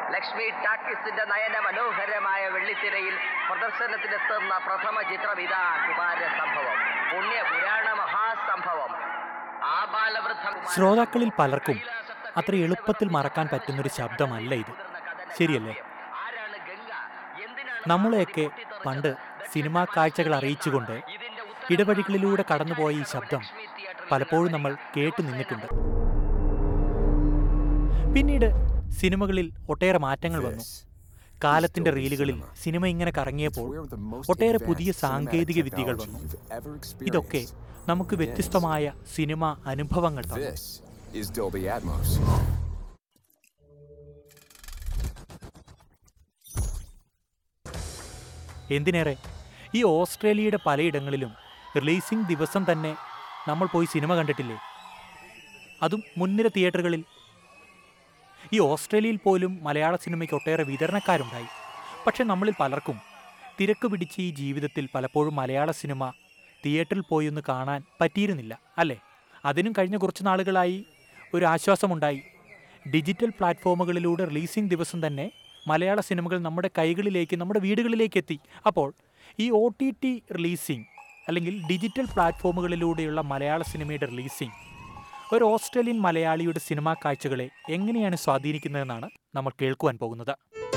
ലക്ഷ്മി ടാക്കിസിന്റെ നയന മനോഹരമായ വെള്ളിത്തിരയിൽ പ്രദർശനത്തിനെത്തുന്ന പ്രഥമ ചിത്രം ഇതാ കുമാര സംഭവം പുണ്യ പുരാണ മഹാസംഭവം ആ ബാലവൃദ്ധ ശ്രോതാക്കളിൽ പലർക്കും അത്ര എളുപ്പത്തിൽ മറക്കാൻ പറ്റുന്നൊരു ശബ്ദമല്ല ഇത് ശരിയല്ലേ ആരാണ് ഗംഗ എന്തിനാണ് നമ്മളെയൊക്കെ പണ്ട് സിനിമാ കാഴ്ചകൾ അറിയിച്ചുകൊണ്ട് ഇടവഴികളിലൂടെ കടന്നുപോയ ഈ ശബ്ദം പലപ്പോഴും നമ്മൾ കേട്ടു നിന്നിട്ടുണ്ട് പിന്നീട് സിനിമകളിൽ ഒട്ടേറെ മാറ്റങ്ങൾ വന്നു കാലത്തിന്റെ റീലുകളിൽ സിനിമ ഇങ്ങനെ കറങ്ങിയപ്പോൾ ഒട്ടേറെ പുതിയ സാങ്കേതിക വിദ്യകൾ വന്നു ഇതൊക്കെ നമുക്ക് വ്യത്യസ്തമായ സിനിമ അനുഭവങ്ങൾ തന്നു This is Dolby Atmos. എന്തിനേറെ ഈ ഓസ്ട്രേലിയയുടെ പലയിടങ്ങളിലും റിലീസിംഗ് ദിവസം തന്നെ നമ്മൾ പോയി സിനിമ കണ്ടിട്ടില്ലേ അതും മുൻനിര തിയേറ്ററുകളിൽ ഈ ഓസ്ട്രേലിയയിൽ പോലും മലയാള സിനിമയ്ക്ക് ഒട്ടേറെ വിതരണക്കാരുണ്ടായി പക്ഷെ നമ്മളിൽ പലർക്കും തിരക്ക് പിടിച്ച ഈ ജീവിതത്തിൽ പലപ്പോഴും മലയാള സിനിമ തിയേറ്ററിൽ പോയി ഒന്ന് കാണാൻ പറ്റിയിരുന്നില്ല അല്ലേ അതിനും കഴിഞ്ഞ കുറച്ച് നാളുകളായി ഒരു ആശ്വാസമുണ്ടായി ഡിജിറ്റൽ പ്ലാറ്റ്ഫോമുകളിലൂടെ റിലീസിംഗ് ദിവസം തന്നെ മലയാള സിനിമകൾ നമ്മുടെ കൈകളിലേക്ക് നമ്മുടെ വീടുകളിലേക്ക് എത്തി അപ്പോൾ ഈ ഒ ടി ടി റിലീസിംഗ് അല്ലെങ്കിൽ ഡിജിറ്റൽ പ്ലാറ്റ്ഫോമുകളിലൂടെയുള്ള മലയാള സിനിമയുടെ റിലീസിംഗ് ഒരു ഓസ്ട്രേലിയൻ മലയാളിയുടെ സിനിമാ കാഴ്ചകളെ എങ്ങനെയാണ് സ്വാധീനിക്കുന്നതെന്നാണ് നമ്മൾ കേൾക്കുവാൻ പോകുന്നത്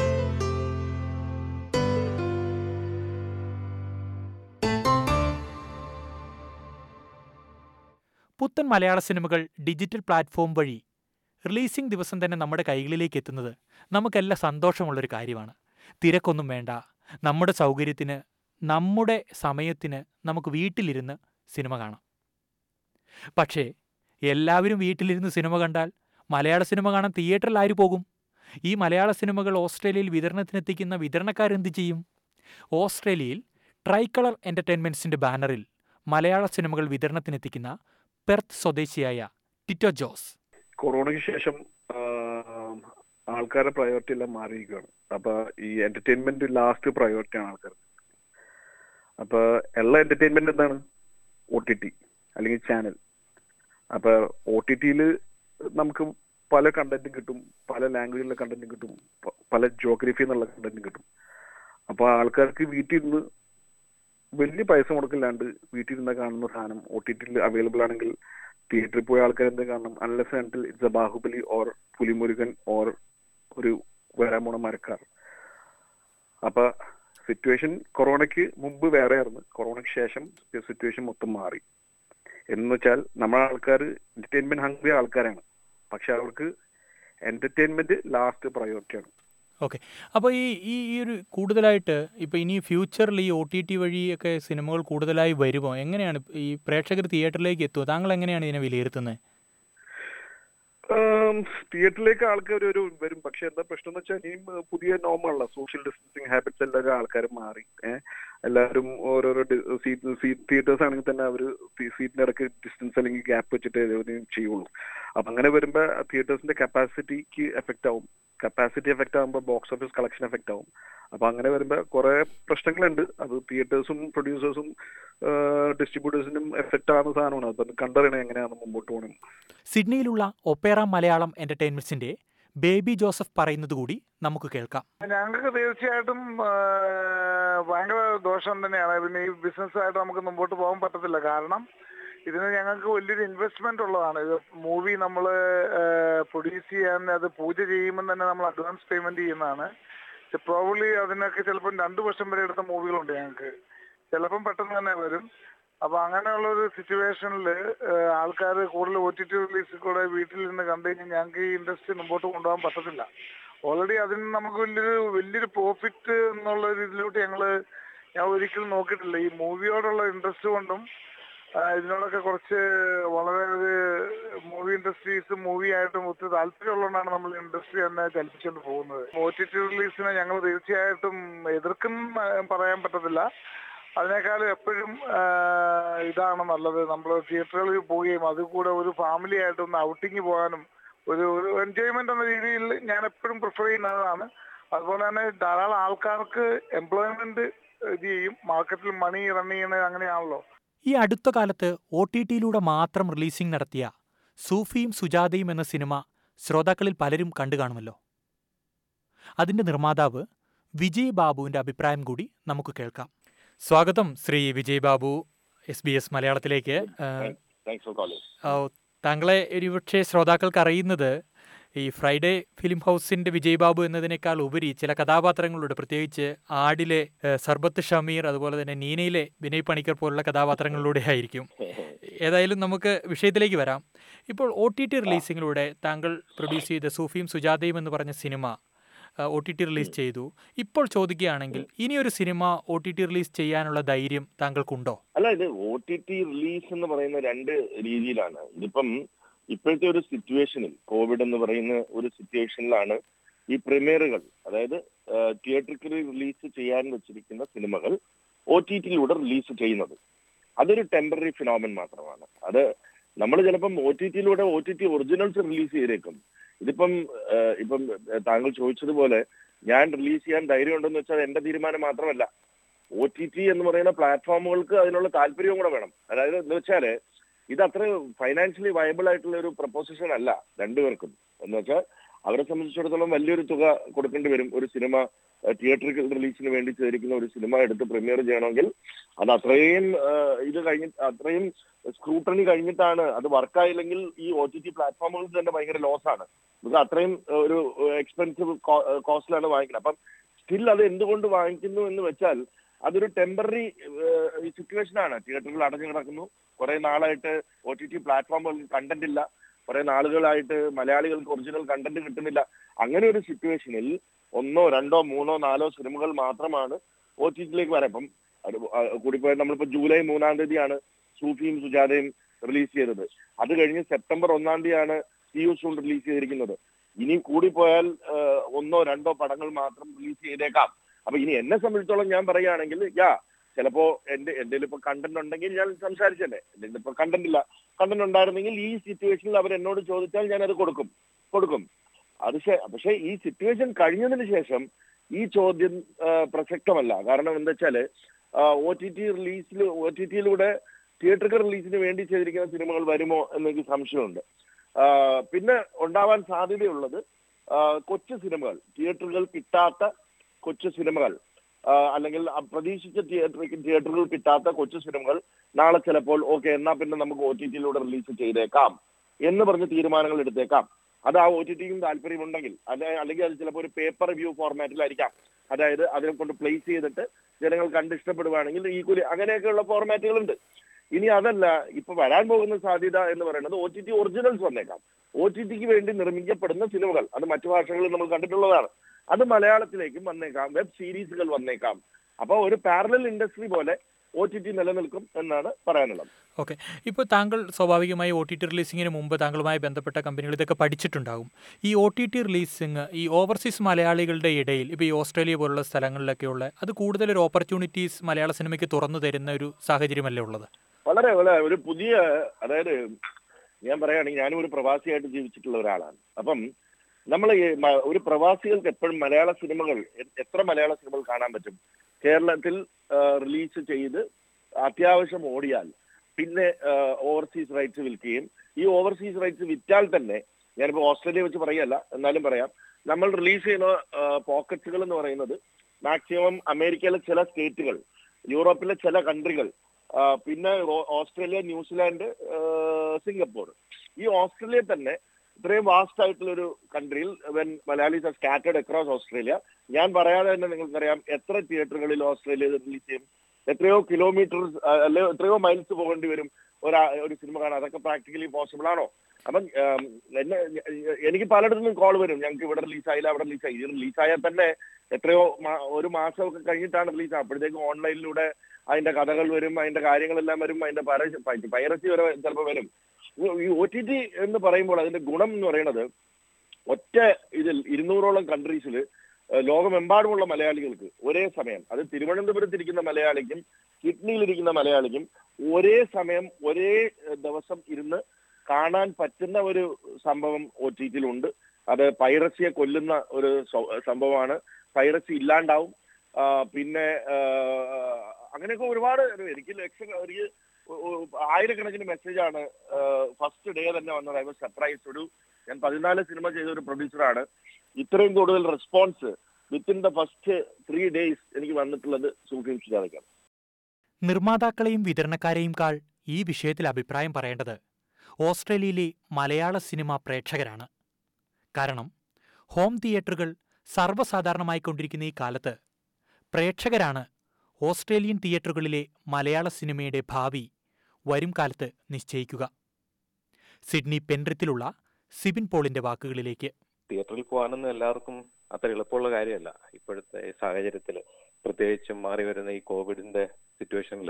പുത്തൻ മലയാള സിനിമകൾ ഡിജിറ്റൽ പ്ലാറ്റ്ഫോം വഴി റിലീസിംഗ് ദിവസം തന്നെ നമ്മുടെ കൈകളിലേക്ക് എത്തുന്നത് നമുക്കെല്ലാം സന്തോഷമുള്ളൊരു കാര്യമാണ് തിരക്കൊന്നും വേണ്ട നമ്മുടെ സൗകര്യത്തിന് നമ്മുടെ സമയത്തിന് നമുക്ക് വീട്ടിലിരുന്ന് സിനിമ കാണാം പക്ഷേ എല്ലാവരും വീട്ടിലിരുന്ന് സിനിമ കണ്ടാൽ മലയാള സിനിമ കാണാൻ തിയേറ്ററിൽ ആര് പോകും ഈ മലയാള സിനിമകൾ ഓസ്ട്രേലിയയിൽ വിതരണത്തിനെത്തിക്കുന്ന വിതരണക്കാരെന്ത് ചെയ്യും ഓസ്ട്രേലിയയിൽ ട്രൈകളർ എൻ്റർടൈൻമെൻറ്റ്സിൻ്റെ ബാനറിൽ മലയാള സിനിമകൾ വിതരണത്തിനെത്തിക്കുന്ന പെർത്ത് സ്വദേശിയായ ടിറ്റോ ജോസ് കൊറോണയ്ക്ക് ശേഷം ആൾക്കാരുടെ പ്രയോറിറ്റി എല്ലാം മാറിയിരിക്കുകയാണ് അപ്പൊ ഈ എന്റർടൈൻമെന്റ് ലാസ്റ്റ് പ്രയോറിറ്റി ആണ് ആൾക്കാർ അപ്പൊ എല്ലാ എന്റർടൈൻമെന്റ് എന്താണ് ഒ ടി ടി അല്ലെങ്കിൽ ചാനൽ അപ്പൊ ഒ ടി ടിയിൽ നമുക്ക് പല കണ്ടന്റും കിട്ടും പല ലാംഗ്വേജിലുള്ള കണ്ടന്റും കിട്ടും പ- പല ജോഗ്രഫി എന്നുള്ള കണ്ടന്റും കിട്ടും അപ്പൊ ആൾക്കാർക്ക് വീട്ടിൽ ഇരുന്ന് വലിയ പൈസ മുടക്കില്ലാണ്ട് വീട്ടിൽ ഇരുന്ന് കാണുന്ന സാധനം ഒ ടി ടിയിൽ അവൈലബിൾ ആണെങ്കിൽ തിയേറ്ററിൽ പോയ ആൾക്കാർ എന്ത് കാണണം unless until it's a Baahubali or Pulimurugan or ഒരു വരാൻ പോണ മരക്കാർ അപ്പൊ സിറ്റുവേഷൻ കൊറോണയ്ക്ക് മുമ്പ് വേറെ ആയിരുന്നു കൊറോണയ്ക്ക് ശേഷം സിറ്റുവേഷൻ മൊത്തം മാറി എന്ന് വെച്ചാൽ നമ്മുടെ ആൾക്കാർ എന്റർടൈൻമെന്റ് ഹംഗ്രി ആൾക്കാരാണ് പക്ഷെ അവർക്ക് എന്റർടൈൻമെന്റ് ലാസ്റ്റ് പ്രയോറിറ്റിയാണ് ഓക്കെ അപ്പോൾ ഈ ഈ ഈ ഒരു കൂടുതലായിട്ട് ഇപ്പോൾ ഇനി ഫ്യൂച്ചറിൽ ഈ ഒ ടി ടി വഴിയൊക്കെ സിനിമകൾ കൂടുതലായി വരുമോ എങ്ങനെയാണ് ഈ പ്രേക്ഷകർ തിയേറ്ററിലേക്ക് എത്തുമോ താങ്കൾ എങ്ങനെയാണ് ഇതിനെ വിലയിരുത്തുന്നത് തിയേറ്ററിലേക്ക് ആൾക്കാർ ഒരു വരും പക്ഷെ എന്താ പ്രശ്നം എന്ന് വെച്ചാൽ ഇനിയും ഏഹ്, പുതിയ നോർമല്ല സോഷ്യൽ ഡിസ്റ്റൻസിങ് ഹാബിറ്റ്സ് എല്ലാവരും ആൾക്കാർ മാറി ഏഹ് എല്ലാവരും ഓരോരോ സീറ്റ് സീറ്റ് തിയേറ്റേഴ്സ് ആണെങ്കിൽ തന്നെ അവർ സീറ്റിന്റെ ഇടയ്ക്ക് ഡിസ്റ്റൻസ് അല്ലെങ്കിൽ ഗ്യാപ്പ് വെച്ചിട്ട് ഏതെങ്കിലും ചെയ്യുള്ളൂ അപ്പൊ അങ്ങനെ വരുമ്പോ തിയേറ്റേഴ്സിന്റെ കപ്പാസിറ്റിക്ക് എഫക്ട് ആവും കപ്പാസിറ്റി എഫക്ട് ആകുമ്പോൾ ബോക്സ് ഓഫീസ് കളക്ഷൻ എഫക്ട് ആവും അപ്പൊ അങ്ങനെ വരുമ്പോ കുറെ പ്രശ്നങ്ങളുണ്ട് അത് തിയേറ്റേഴ്സും പ്രൊഡ്യൂസേഴ്സും ഡിസ്ട്രിബ്യൂട്ടേഴ്സിനും എഫക്ട് ആവുന്ന സാധനമാണ് അപ്പൊ കണ്ടറിയണം എങ്ങനെയാണ് മുമ്പോട്ട് പോകണം സിഡ്നിയിലുള്ള ഒപ്പേറ മലയാളം എൻ്റർടൈൻമെൻറ്റ്സിൻ്റെ ബേബി ജോസഫ് പറയുന്നത് കൂടി നമുക്ക് കേൾക്കാം ഞങ്ങൾക്ക് തീർച്ചയായിട്ടും ആ, ഭയങ്കര ദോഷം തന്നെയാണ് പിന്നെ ഈ ബിസിനസ്സായിട്ട് നമുക്ക് മുമ്പോട്ട് പോകാൻ പറ്റത്തില്ല കാരണം ഇതിന് ഞങ്ങൾക്ക് വലിയൊരു ഇൻവെസ്റ്റ്മെന്റ് ഉള്ളതാണ് ഇത് മൂവി നമ്മൾ പ്രൊഡ്യൂസ് ചെയ്യാൻ അത് പൂജ ചെയ്യുമ്പോൾ തന്നെ നമ്മൾ അഡ്വാൻസ് പേയ്മെന്റ് ചെയ്യുന്നതാണ് പ്രോബ്ലി അതിനൊക്കെ ചിലപ്പം രണ്ടു വർഷം വരെ എടുത്ത മൂവികളുണ്ട് ഞങ്ങൾക്ക് ചിലപ്പം പെട്ടെന്ന് തന്നെ വരും അപ്പൊ അങ്ങനെയുള്ള ഒരു സിറ്റുവേഷനിൽ ആൾക്കാർ കൂടുതൽ ഒ ടി ടി റിലീസിൽ കൂടെ വീട്ടിൽ നിന്ന് കണ്ടു കഴിഞ്ഞാൽ ഞങ്ങൾക്ക് ഈ ഇൻഡസ്ട്രി മുമ്പോട്ട് കൊണ്ടുപോകാൻ പറ്റത്തില്ല ഓൾറെഡി അതിന് നമുക്ക് വലിയൊരു വലിയൊരു പ്രോഫിറ്റ് എന്നുള്ള ഒരു ഇതിലോട്ട് ഞങ്ങള് ഞാൻ ഒരിക്കലും നോക്കിയിട്ടില്ല ഈ മൂവിയോടുള്ള ഇൻട്രസ്റ്റ് കൊണ്ടും ആ, ഇതിനോടൊക്കെ കുറച്ച് വളരെ ഒരു മൂവി ഇൻഡസ്ട്രീസ് മൂവി ആയിട്ടും ഒത്തിരി താല്പര്യമുള്ളതുകൊണ്ടാണ് നമ്മൾ ഇൻഡസ്ട്രി തന്നെ ചലിപ്പിച്ചുകൊണ്ട് പോകുന്നത് ഒ ടി ടി റിലീസിനെ ഞങ്ങൾ തീർച്ചയായിട്ടും എതിർക്കും ആ, പറയാൻ പറ്റത്തില്ല അതിനേക്കാളും എപ്പോഴും ആ, ഇതാണ് നല്ലത് നമ്മൾ തിയേറ്ററുകളിൽ പോവുകയും അത് കൂടെ ഒരു ഫാമിലി ആയിട്ട് ഒന്ന് ഔട്ടിങ് പോകാനും ഒരു ഒരു എൻജോയ്മെന്റ് എന്ന രീതിയിൽ ഞാൻ എപ്പോഴും പ്രിഫർ ചെയ്യുന്നതാണ് അതുപോലെ തന്നെ ധാരാളം ആൾക്കാർക്ക് എംപ്ലോയ്മെന്റ് ഇത് ചെയ്യും മാർക്കറ്റിൽ മണി റൺ ചെയ്യണത് അങ്ങനെയാണല്ലോ ഈ അടുത്ത കാലത്ത് ഒ ടി ടിയിലൂടെ മാത്രം റിലീസിംഗ് നടത്തിയ സൂഫിയും സുജാതയും എന്ന സിനിമ ശ്രോതാക്കളിൽ പലരും കണ്ടു കാണുമല്ലോ അതിൻ്റെ നിർമ്മാതാവ് വിജയ് ബാബുവിൻ്റെ അഭിപ്രായം കൂടി നമുക്ക് കേൾക്കാം സ്വാഗതം Shri Vijay Babu S B S മലയാളത്തിലേക്ക് ഏഹ്, താങ്ക്സ് ഫോർ കോളിംഗ് ഓ, താങ്കളെ ഒരുപക്ഷെ ശ്രോതാക്കൾക്ക് അറിയുന്നത് ഈ ഫ്രൈഡേ ഫിലിം ഹൗസിന്റെ വിജയ് ബാബു എന്നതിനേക്കാൾ ഉപരി ചില കഥാപാത്രങ്ങളുടെ പ്രത്യേകിച്ച് ആടിലെ ഏഹ്, സർബത്ത് ഷമീർ അതുപോലെ തന്നെ നീനയിലെ വിനയ് പണിക്കർ പോലുള്ള കഥാപാത്രങ്ങളിലൂടെ ആയിരിക്കും ഏതായാലും നമുക്ക് വിഷയത്തിലേക്ക് വരാം ഇപ്പോൾ ഒ ടി ടി റിലീസിങ്ങിലൂടെ താങ്കൾ പ്രൊഡ്യൂസ് ചെയ്ത സൂഫിയും സുജാതയും എന്ന് പറഞ്ഞ സിനിമ ഒ ടി ടി റിലീസ് ചെയ്തു ഇപ്പോൾ ചോദിക്കുകയാണെങ്കിൽ ഇനിയൊരു സിനിമ ഒ ടി ടി റിലീസ് ചെയ്യാനുള്ള ധൈര്യം താങ്കൾക്കുണ്ടോ അല്ല ഇത് ഒ ടി ടി റിലീസ് എന്ന് പറയുന്ന രണ്ട് രീതിയിലാണ് ഇതിപ്പം ഇപ്പോഴത്തെ ഒരു സിറ്റുവേഷനിൽ കോവിഡ് എന്ന് പറയുന്ന ഒരു സിറ്റുവേഷനിലാണ് ഈ പ്രീമിയറുകൾ അതായത് തിയേറ്ററിക്കലി റിലീസ് ചെയ്യാൻ വെച്ചിരിക്കുന്ന സിനിമകൾ ഒ ടി ടിയിലൂടെ റിലീസ് ചെയ്യുന്നത് അതൊരു ടെമ്പററി ഫിനോമിൻ മാത്രമാണ് അത് നമ്മൾ ചിലപ്പം ഒ ടി ടിയിലൂടെ O T T originals release ചെയ്തേക്കും ഇതിപ്പം ആ, ഇപ്പം ആ, താങ്കൾ ചോദിച്ചതുപോലെ ഞാൻ റിലീസ് ചെയ്യാൻ ധൈര്യമുണ്ടെന്ന് വെച്ചാൽ എന്റെ തീരുമാനം മാത്രമല്ല ഒ ടി ടി എന്ന് പറയുന്ന പ്ലാറ്റ്ഫോമുകൾക്ക് അതിനുള്ള താല്പര്യവും കൂടെ വേണം അതായത് എന്ന് വെച്ചാല് ഇത് അത്ര ഫൈനാൻഷ്യലി വയബിൾ ആയിട്ടുള്ള ഒരു പ്രപ്പോസിഷൻ അല്ല രണ്ടുപേർക്കും എന്ന് വെച്ചാൽ അവരെ സംബന്ധിച്ചിടത്തോളം വലിയൊരു തുക കൊടുക്കേണ്ടി വരും ഒരു സിനിമ തിയേറ്ററിക്കൽ റിലീസിന് വേണ്ടി ചെയ്തിരിക്കുന്ന ഒരു സിനിമ എടുത്ത് പ്രീമിയർ ചെയ്യണമെങ്കിൽ അത് അത്രയും ആ, ഇത് കഴിഞ്ഞ് അത്രയും സ്ക്രൂട്ടണി കഴിഞ്ഞിട്ടാണ് അത് വർക്കായില്ലെങ്കിൽ ഈ ഒ ടി ടി പ്ലാറ്റ്ഫോമുകൾക്ക് തന്നെ ഭയങ്കര ലോസ് ആണ് ഇത് അത്രയും ഒരു എക്സ്പെൻസീവ് കോസ്റ്റിലാണ് വാങ്ങിക്കുന്നത് അപ്പം സ്റ്റിൽ അത് എന്തുകൊണ്ട് വാങ്ങിക്കുന്നു എന്ന് വെച്ചാൽ അതൊരു ടെമ്പററി സിറ്റുവേഷൻ ആണ് തിയേറ്ററുകൾ അടഞ്ഞു കിടക്കുന്നു കുറെ നാളായിട്ട് ഒ ടി ടി പ്ലാറ്റ്ഫോമുകൾക്ക് കണ്ടന്റ് ഇല്ല കുറെ നാളുകളായിട്ട് മലയാളികൾക്ക് ഒറിജിനൽ കണ്ടന്റ് കിട്ടുന്നില്ല അങ്ങനെ ഒരു സിറ്റുവേഷനിൽ ഒന്നോ രണ്ടോ മൂന്നോ നാലോ സിനിമകൾ മാത്രമാണ് ഒ ടി ടിയിലേക്ക് വരാം ഇപ്പം അത് ആ കൂടിപ്പോയാൽ നമ്മളിപ്പോ ജൂലൈ മൂന്നാം തീയതിയാണ് സൂഫിയും സുജാതയും റിലീസ് ചെയ്തത് അത് കഴിഞ്ഞ് സെപ്റ്റംബർ ഒന്നാം തീയതിയാണ് സിയു സൂൺ റിലീസ് ചെയ്തിരിക്കുന്നത് ഇനി കൂടിപ്പോയാൽ ആ, ഒന്നോ രണ്ടോ പടങ്ങൾ മാത്രം റിലീസ് ചെയ്തേക്കാം അപ്പൊ ഇനി എന്നെ സംബന്ധിച്ചോളം ഞാൻ പറയുകയാണെങ്കിൽ യാ ചിലപ്പോ എന്റെ എന്റെ ഇപ്പൊ കണ്ടന്റ് ഉണ്ടെങ്കിൽ ഞാൻ സംസാരിച്ചല്ലേ എന്റെ ഇപ്പൊ കണ്ടന്റ് ഇല്ല കണ്ടന്റ് ഉണ്ടായിരുന്നെങ്കിൽ ഈ സിറ്റുവേഷനിൽ അവർ എന്നോട് ചോദിച്ചാൽ ഞാൻ അത് കൊടുക്കും കൊടുക്കും അത് ശേ- പക്ഷേ ഈ സിറ്റുവേഷൻ കഴിഞ്ഞതിന് ശേഷം ഈ ചോദ്യം ആ, പ്രസക്തമല്ല കാരണം എന്താ വെച്ചാല് ഒ ടി ടി റിലീസിൽ ഒ ടി ടിയിലൂടെ തിയേറ്ററിക്കൽ റിലീസിന് വേണ്ടി ചെയ്തിരിക്കുന്ന സിനിമകൾ വരുമോ എന്നെനിക്ക് സംശയമുണ്ട് ആ, പിന്നെ ഉണ്ടാവാൻ സാധ്യതയുള്ളത് ആ, കൊച്ചു സിനിമകൾ തിയേറ്ററുകൾ കിട്ടാത്ത കൊച്ചു സിനിമകൾ ആ, അല്ലെങ്കിൽ ആ പ്രതീക്ഷിച്ച തിയേറ്റർ തിയേറ്ററുകൾ കിട്ടാത്ത കൊച്ചു സിനിമകൾ നാളെ ചിലപ്പോൾ ഓക്കെ എന്നാ പിന്നെ നമുക്ക് ഒ ടി ടിയിലൂടെ റിലീസ് ചെയ്തേക്കാം എന്ന് പറഞ്ഞ് തീരുമാനങ്ങൾ എടുത്തേക്കാം അത് ആ ഒ ടി ടിക്കും താല്പര്യമുണ്ടെങ്കിൽ അല്ലെ അല്ലെങ്കിൽ അത് ചിലപ്പോൾ ഒരു പേപ്പർ റിവ്യൂ ഫോർമാറ്റിലായിരിക്കാം അതായത് അതിനെ കൊണ്ട് പ്ലേസ് ചെയ്തിട്ട് ജനങ്ങൾ കണ്ട് ഇഷ്ടപ്പെടുവാണെങ്കിൽ ഈക്വലി അങ്ങനെയൊക്കെയുള്ള ഫോർമാറ്റുകളുണ്ട് ഇനി അതല്ല ഇപ്പൊ വരാൻ പോകുന്ന സാധ്യത എന്ന് പറയുന്നത് ഒ ടി ടി ഒറിജിനൽസ് വന്നേക്കാം ഒ ടി ടിക്ക് വേണ്ടി നിർമ്മിക്കപ്പെടുന്ന സിനിമകൾ അത് മറ്റു ഭാഷകളിൽ നമ്മൾ കണ്ടിട്ടുള്ളതാണ് അത് മലയാളത്തിലേക്കും വന്നേക്കാം വെബ് സീരീസുകൾ വന്നേക്കാം അപ്പോൾ ഒരു പാരലൽ ഇൻഡസ്ട്രി പോലെ ഒ ടി ടി നിലനിൽക്കും എന്നാണ് പറയാനുള്ളത് ഓക്കെ ഇപ്പോൾ താങ്കൾ സ്വാഭാവികമായി ഒ ടി ടി റിലീസിങ്ങിന് മുമ്പ് താങ്കളുമായി ബന്ധപ്പെട്ട കമ്പനികൾ ഇതൊക്കെ പഠിച്ചിട്ടുണ്ടാകും ഈ ഒ ടി ടി റിലീസിങ് ഈ ഓവർസീസ് മലയാളികളുടെ ഇടയിൽ ഇപ്പോൾ ഈ ഓസ്ട്രേലിയ പോലുള്ള സ്ഥലങ്ങളിലൊക്കെയുള്ള അത് കൂടുതലൊരു ഓപ്പർച്യൂണിറ്റീസ് മലയാള സിനിമയ്ക്ക് തുറന്നു തരുന്ന ഒരു സാഹചര്യമല്ലേ ഉള്ളത് വളരെ വളരെ ഒരു പുതിയ അതായത് ഞാൻ പറയുകയാണെങ്കിൽ ഞാനും ഒരു പ്രവാസിയായിട്ട് ജീവിച്ചിട്ടുള്ള ഒരാളാണ് അപ്പം നമ്മൾ ഒരു പ്രവാസികൾക്ക് എപ്പോഴും മലയാള സിനിമകൾ എ- എത്ര മലയാള സിനിമകൾ കാണാൻ പറ്റും കേരളത്തിൽ റിലീസ് ചെയ്ത് അത്യാവശ്യം ഓടിയാൽ പിന്നെ ഓവർസീസ് റൈറ്റ്സ് വിൽക്കുകയും ഈ ഓവർസീസ് റൈറ്റ്സ് വിറ്റാൽ തന്നെ ഞാനിപ്പോ ഓസ്ട്രേലിയ വെച്ച് പറയല്ല എന്നാലും പറയാം നമ്മൾ റിലീസ് ചെയ്യുന്ന പോക്കറ്റ്സുകൾ എന്ന് പറയുന്നത് മാക്സിമം അമേരിക്കയിലെ ചില സ്റ്റേറ്റുകൾ യൂറോപ്പിലെ ചില കൺട്രികൾ ആ, പിന്നെ ഓ- ഓസ്ട്രേലിയ ന്യൂസിലാൻഡ് ആ, സിംഗപ്പൂർ ഈ ഓസ്ട്രേലിയ തന്നെ ഇത്രയും വാസ്റ്റ് ആയിട്ടുള്ള ഒരു കൺട്രിയിൽ when Malayalees are scattered across Australia ഞാൻ പറയാതെ തന്നെ നിങ്ങൾക്കറിയാം എത്ര തിയേറ്ററുകളിൽ ഓസ്ട്രേലിയ റിലീസ് ചെയ്യും എത്രയോ കിലോമീറ്റർ അല്ലെ എത്രയോ മൈൽസ് പോകേണ്ടി വരും ഒരാ ഒരു സിനിമ കാണാൻ അതൊക്കെ പ്രാക്ടിക്കലി പോസിബിൾ ആണോ അപ്പം ആം, എന്നെ എനിക്ക് പലയിടത്തു നിന്നും കോൾ വരും ഞങ്ങൾക്ക് ഇവിടെ റിലീസ് ആയില്ല അവിടെ റിലീസ് ആയി ഇത് റിലീസ് ആയാൽ തന്നെ എത്രയോ മാ- ഒരു മാസമൊക്കെ കഴിഞ്ഞിട്ടാണ് റിലീസ് അപ്പോഴത്തേക്കും ഓൺലൈനിലൂടെ അതിന്റെ കഥകൾ വരും അതിന്റെ കാര്യങ്ങളെല്ലാം വരും അതിന്റെ പൈറസി വരെ ചിലപ്പോൾ വരും ഈ ഒ ടി ടി എന്ന് പറയുമ്പോൾ അതിന്റെ ഗുണം എന്ന് പറയുന്നത് ഒറ്റ ഇതിൽ ഇരുന്നൂറോളം കൺട്രീസിൽ ലോകമെമ്പാടുമുള്ള മലയാളികൾക്ക് ഒരേ സമയം അത് തിരുവനന്തപുരത്തിരിക്കുന്ന മലയാളിക്കും കിഡ്നിയിലിരിക്കുന്ന മലയാളിക്കും ഒരേ സമയം ഒരേ ഏഹ്, ദിവസം ഇരുന്ന് കാണാൻ പറ്റുന്ന ഒരു സംഭവം ഒ ടി ടിയിലുണ്ട് അത് പൈറസിയെ കൊല്ലുന്ന ഒരു സ- സംഭവമാണ് പൈറസി ഇല്ലാണ്ടാവും ആ, പിന്നെ ആ, അങ്ങനെയൊക്കെ ഒരുപാട് എനിക്ക് ലക്ഷം എനിക്ക് ഒ- ഒ- ആയിരക്കണക്കിന് മെസ്സേജാണ് ഫസ്റ്റ് ഡേ തന്നെ വന്നത് ഐ വാസ് സർപ്രൈസ് ഒരു ഞാൻ പതിനാല് സിനിമ ചെയ്ത ഒരു പ്രൊഡ്യൂസറാണ് ഇത്രയും കൂടുതൽ response within the first three days എനിക്ക് വന്നിട്ടുള്ളത് സൂഫി ഉച്ചിരാതയ്ക്കാണ് നിർമ്മാതാക്കളെയും വിതരണക്കാരെയും കാൾ ഈ വിഷയത്തിൽ അഭിപ്രായം പറയേണ്ടത് ഓസ്ട്രേലിയയിലെ മലയാള സിനിമ പ്രേക്ഷകരാണ് കാരണം ഹോം തിയേറ്ററുകൾ സർവ്വസാധാരണമായിക്കൊണ്ടിരിക്കുന്ന ഈ കാലത്ത് പ്രേക്ഷകരാണ് ഓസ്ട്രേലിയൻ തിയേറ്ററുകളിലെ മലയാള സിനിമയുടെ ഭാവി വരും കാലത്ത് നിശ്ചയിക്കുക സിഡ്നി പെൻറിത്തിലുള്ള സിബിൻ പോളിന്റെ വാക്കുകളിലേക്ക് തിയേറ്ററിൽ പോകാനൊന്നും എല്ലാവർക്കും അത്ര എളുപ്പമുള്ള കാര്യമല്ല ഇപ്പോഴത്തെ സാഹചര്യത്തിൽ പ്രത്യേകിച്ചും മാറി വരുന്ന ഈ കോവിഡിന്റെ സിറ്റുവേഷനിൽ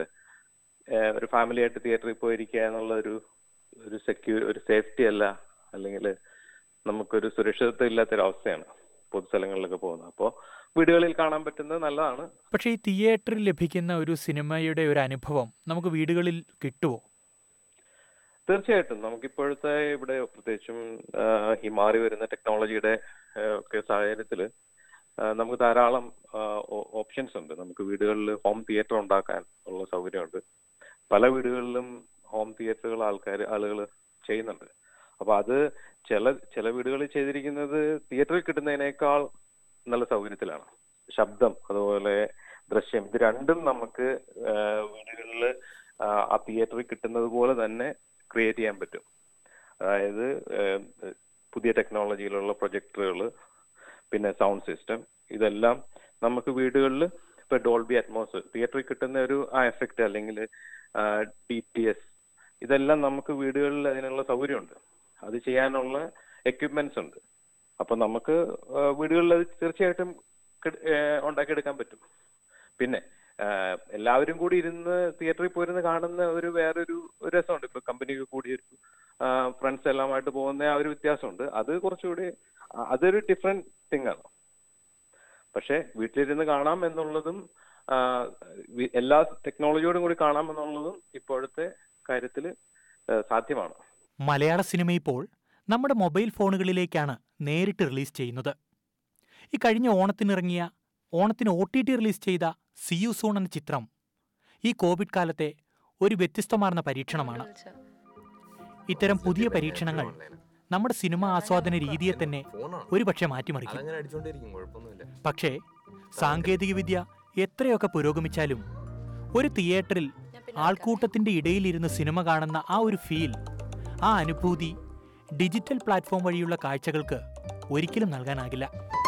ഒരു ഫാമിലി ആയിട്ട് തിയേറ്ററിൽ പോയിരിക്കുക എന്നുള്ള ഒരു ഒരു സെക്യൂ ഒരു സേഫ്റ്റി അല്ല അല്ലെങ്കിൽ നമുക്കൊരു സുരക്ഷിതത്വം ഇല്ലാത്തൊരു അവസ്ഥയാണ് പൊതുസ്ഥലങ്ങളിലൊക്കെ പോകുന്നത് അപ്പോൾ വീടുകളിൽ കാണാൻ പറ്റുന്നത് നല്ലതാണ് പക്ഷേ ഈ തിയേറ്ററിൽ ലഭിക്കുന്ന ഒരു സിനിമയുടെ ഒരു അനുഭവം നമുക്ക് വീടുകളിൽ കിട്ടുമോ തീർച്ചയായിട്ടും നമുക്കിപ്പോഴത്തെ ഇവിടെ പ്രത്യേകിച്ചും ആ, ഈ മാറി വരുന്ന ടെക്നോളജിയുടെ ആ, ഒക്കെ സാഹചര്യത്തിൽ നമുക്ക് ധാരാളം ഓപ്ഷൻസ് ഉണ്ട് നമുക്ക് വീടുകളിൽ ഹോം തിയേറ്റർ ഉണ്ടാക്കാൻ ഉള്ള സൗകര്യമുണ്ട് പല വീടുകളിലും ഹോം തിയേറ്ററുകൾ ആൾക്കാർ ആളുകൾ ചെയ്യുന്നുണ്ട് അപ്പൊ അത് ചില ചില വീടുകളിൽ ചെയ്തിരിക്കുന്നത് തിയേറ്ററിൽ കിട്ടുന്നതിനേക്കാൾ നല്ല സൗകര്യത്തിലാണ് ശബ്ദം അതുപോലെ ദൃശ്യം ഇത് രണ്ടും നമുക്ക് വീടുകളിൽ ആ തിയേറ്ററിൽ കിട്ടുന്നത് പോലെ തന്നെ ക്രിയേറ്റ് ചെയ്യാൻ പറ്റും അതായത് ഏഹ്, പുതിയ ടെക്നോളജിയിലുള്ള പ്രൊജക്ടറുകൾ പിന്നെ സൗണ്ട് സിസ്റ്റം ഇതെല്ലാം നമുക്ക് വീടുകളിൽ ഇപ്പൊ ഡോൾബി അറ്റ്മോസ് തിയേറ്ററിൽ കിട്ടുന്ന ഒരു ആ എഫക്റ്റ് അല്ലെങ്കിൽ ഡി ടി എസ് ഇതെല്ലാം നമുക്ക് വീടുകളിൽ അതിനുള്ള സൗകര്യമുണ്ട് അത് ചെയ്യാനുള്ള എക്യുപ്മെന്റ്സ് ഉണ്ട് അപ്പൊ നമുക്ക് ആ, വീടുകളിൽ അത് തീർച്ചയായിട്ടും കിട്- ഏഹ്, ഉണ്ടാക്കിയെടുക്കാൻ പറ്റും പിന്നെ ആഹ് എല്ലാവരും കൂടി ഇരുന്ന് തിയേറ്ററിൽ പോയിരുന്ന് കാണുന്ന ഒരു വേറൊരു ഒരു രസമുണ്ട് ഇപ്പൊ കമ്പനിക്ക് കൂടി ഒരു ഫ്രണ്ട്സ് എല്ലാമായിട്ട് പോകുന്ന ആ ഒരു വ്യത്യാസമുണ്ട് അത് കുറച്ചുകൂടി ആ, അതൊരു ഡിഫറെന്റ് തിങ് ആണ് പക്ഷെ വീട്ടിലിരുന്ന് കാണാം എന്നുള്ളതും ആ, വി- എല്ലാ ടെക്നോളജിയോടും കൂടി കാണാം എന്നുള്ളതും ഇപ്പോഴത്തെ കാര്യത്തിൽ സാധ്യമാണ് മലയാള സിനിമ ഇപ്പോൾ നമ്മുടെ മൊബൈൽ ഫോണുകളിലേക്കാണ് നേരിട്ട് റിലീസ് ചെയ്യുന്നത് ഈ കഴിഞ്ഞ ഓണത്തിനിറങ്ങിയ ഓണത്തിന് ഒ ടി ടി റിലീസ് ചെയ്ത സിയു സൂൺ എന്ന ചിത്രം ഈ കോവിഡ് കാലത്തെ ഒരു വ്യത്യസ്തമാർന്ന പരീക്ഷണമാണ് ഇത്തരം പുതിയ പരീക്ഷണങ്ങൾ നമ്മുടെ സിനിമ ആസ്വാദന രീതിയെ തന്നെ ഒരുപക്ഷെ മാറ്റിമറിക്കും അതങ്ങനെ അടിച്ചോണ്ടിരിക്കും കുഴപ്പമൊന്നുമില്ല പക്ഷേ സാങ്കേതികവിദ്യ എത്രയൊക്കെ പുരോഗമിച്ചാലും ഒരു തിയേറ്ററിൽ ആൾക്കൂട്ടത്തിന്റെ ഇടയിലിരുന്ന് സിനിമ കാണുന്ന ആ ഒരു ഫീൽ ആ അനുഭൂതി ഡിജിറ്റൽ പ്ലാറ്റ്ഫോം വഴിയുള്ള കാഴ്ചകൾക്ക് ഒരിക്കലും നൽകാനാകില്ല